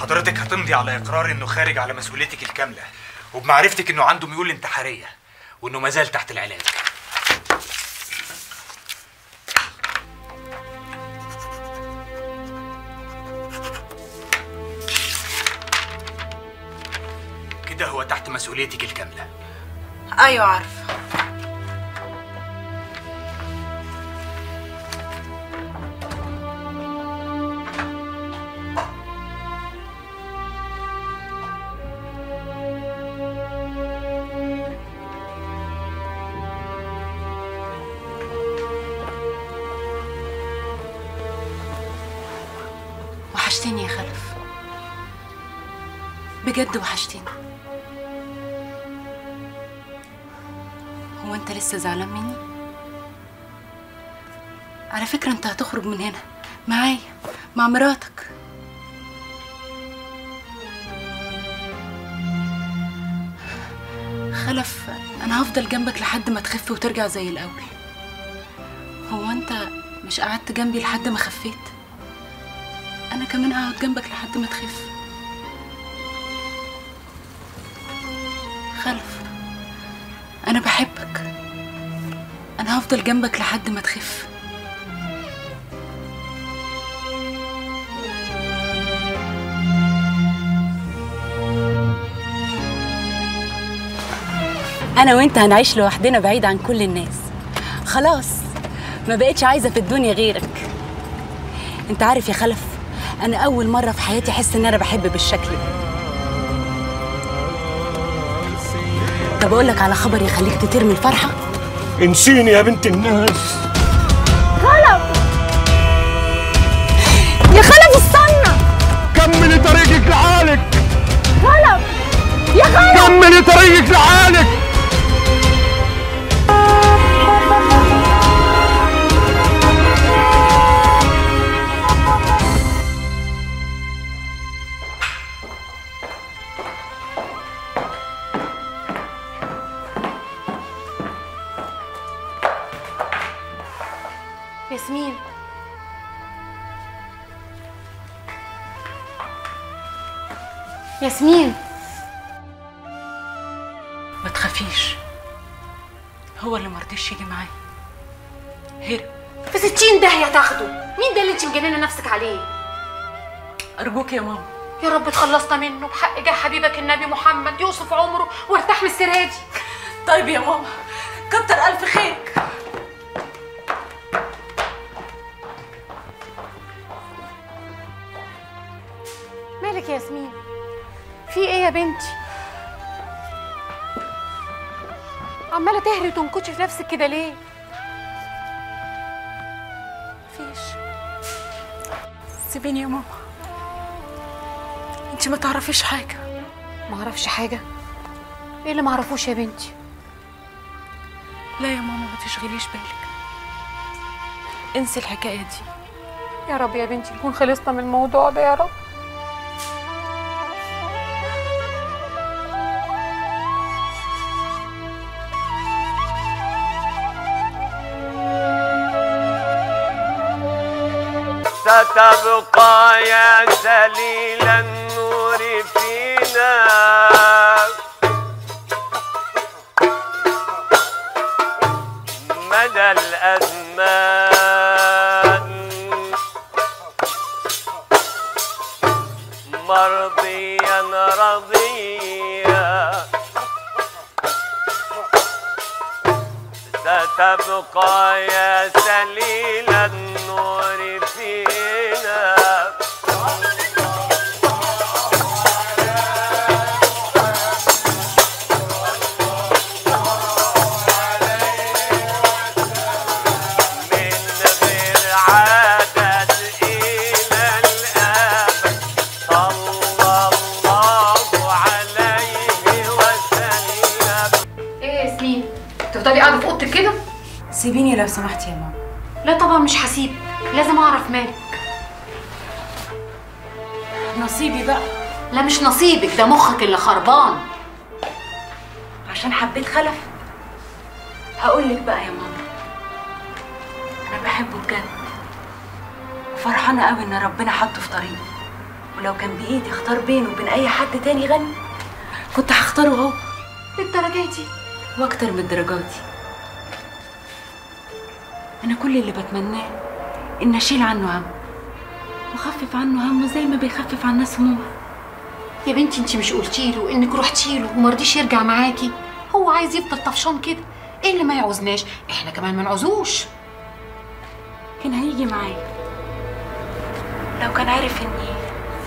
حضرتك هتمضي على اقرار انه خارج على مسؤوليتك الكامله وبمعرفتك انه عنده ميول انتحاريه وانه مازال تحت العلاج كده هو تحت مسؤوليتك الكامله ايوه عارفه وحشتني يا خلف بجد وحشتني هو انت لسه زعلان مني على فكرة انت هتخرج من هنا معايا مع مراتك خلف انا هفضل جنبك لحد ما تخف وترجع زي الاول هو انت مش قعدت جنبي لحد ما خفيت انا كمان اقعد جنبك لحد ما تخف خلف انا بحبك انا هفضل جنبك لحد ما تخف انا وانت هنعيش لوحدنا بعيد عن كل الناس خلاص ما بقتش عايزه في الدنيا غيرك انت عارف يا خلف انا اول مره في حياتي احس ان انا بحب بالشكل ده طب اقول لك على خبر يخليك تطير من الفرحه انسيني يا بنت الناس يا خلف استنى كملي طريقك لحالك خلف يا خلف كملي طريقك لحالك ياسمين ياسمين ما تخافيش هو اللي مرضيش يجي معايا هرب في ستين داهية تاخده مين ده اللي انت مجننة نفسك عليه ارجوك يا ماما يا رب تخلصنا منه بحق جاه حبيبك النبي محمد يوصف عمره وارتاح من السرادي طيب يا ماما كتر الف خيرك مالك يا ياسمين في ايه يا بنتي عمالة تهري وتنكشي في نفسك كده ليه مفيش سيبيني يا ماما انت ما تعرفيش حاجه ما اعرفش حاجة ايه اللي ما اعرفوش يا بنتي لا يا ماما ما تشغليش بالك انسي الحكايه دي يا رب يا بنتي نكون خلصنا من الموضوع ده يا رب ستبقى يا سليل النور فينا مدى الأزمان مرضيا رضيا ستبقى يا سليل النور فينا من غير عادة إلى الأبد صلى الله عليه وسلم ايه يا ياسمين تفضلي قاعدة في اوضتك كده سيبيني لو سمحتي يا ماما لا طبعا مش هسيبك لازم اعرف مالك نصيبي بقى لا مش نصيبك ده مخك اللي خربان عشان حبيت خلف هقول لك بقى يا ماما انا بحبه بجد وفرحانه قوي ان ربنا حطه في طريقي ولو كان بايدي اختار بينه وبين اي حد تاني يغني كنت هختاره هو للدرجه دي واكتر من درجاتي انا كل اللي بتمناه ان اشيل عنه هم واخفف عنه همه زي ما بيخفف عن الناس همومها يا بنتي انت مش قلتي له انك رحتي له وما رضيش يرجع معاكي هو عايز يفضل طفشان كده ايه اللي ما يعوزناش احنا كمان ما نعوزوش كان هيجي معايا لو كان عارف اني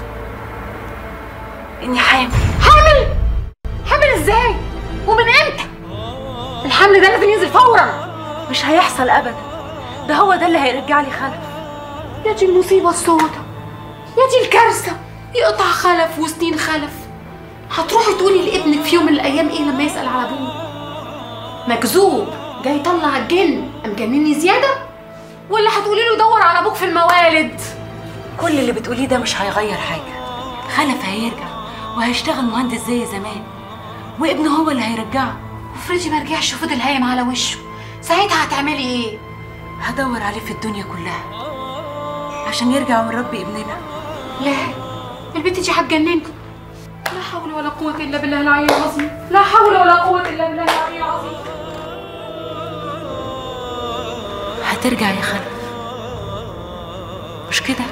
اني حامل حامل حامل ازاي ومن امتى الحمل ده لازم ينزل فورا مش هيحصل ابدا ده هو ده اللي هيرجع لي خلف يا دي المصيبه السوداء يا دي الكارثه يقطع خلف وسنين خلف هتروحي تقولي لابنك في يوم من الايام ايه لما يسال على ابوه مكذوب جاي يطلع الجن ام جنني زياده ولا هتقولي له دور على ابوك في الموالد كل اللي بتقوليه ده مش هيغير حاجه خلف هيرجع وهيشتغل مهندس زي زمان وابنه هو اللي هيرجعه افرضي ما رجعش وفضل هايم على وشه ساعتها هتعملي ايه هدور عليه في الدنيا كلها عشان يرجع ونربي ابننا لا البنت دي هتجننكم لا حول ولا قوة إلا بالله العلي العظيم لا حول ولا قوة إلا بالله العلي العظيم هترجع يا خلف مش كده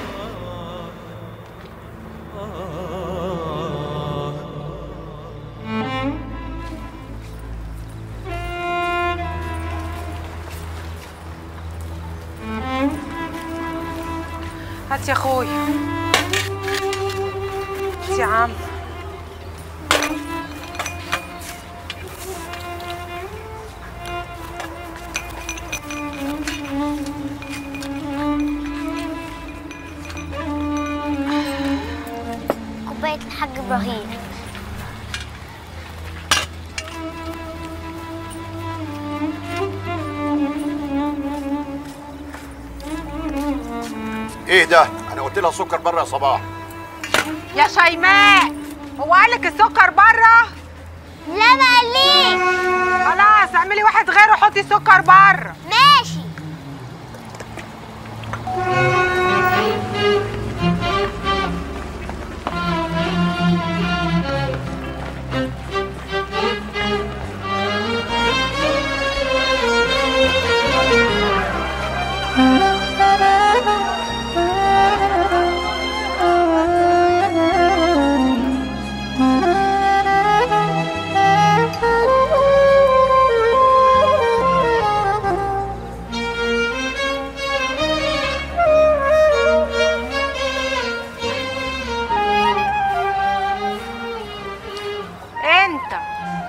هات يا اخويا هات يا عم كوباية الحاج إبراهيم ايه ده؟ انا قلت لها سكر بره يا صباح يا شيماء هو قالك السكر بره لا مقليه خلاص اعملي واحد غيره حطي سكر بره ماشي انت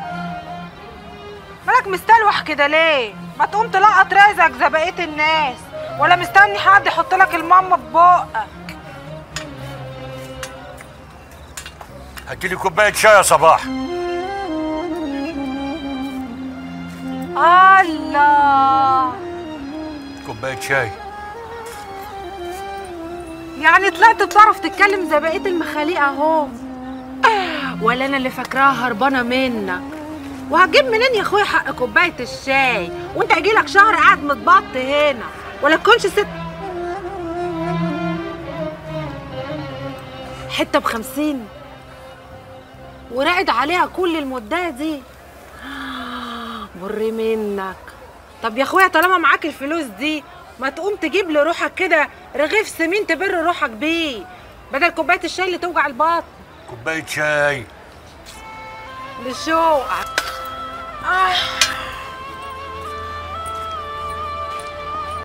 مالك مستلوح كده ليه ما تقوم تلقط رزقك زي بقيه الناس ولا مستني حد يحط لك الماما في بقك هاتي لي كوبايه شاي يا صباح الله كوبايه شاي يعني طلعت بتعرف تتكلم زي بقيه المخاليق اهو ولا انا اللي فاكراها هربانه منك وهتجيب منين يا اخويا حق كوبايه الشاي وانت هيجيلك شهر قاعد متبط هنا ولا تكونش ست حته بخمسين وراقد عليها كل المدة دي بر منك طب يا اخويا طالما معاك الفلوس دي ما تقوم تجيب لروحك كده رغيف سمين تبر روحك بيه بدل كوبايه الشاي اللي توجع البطن كوبايه شاي لشوقك آه.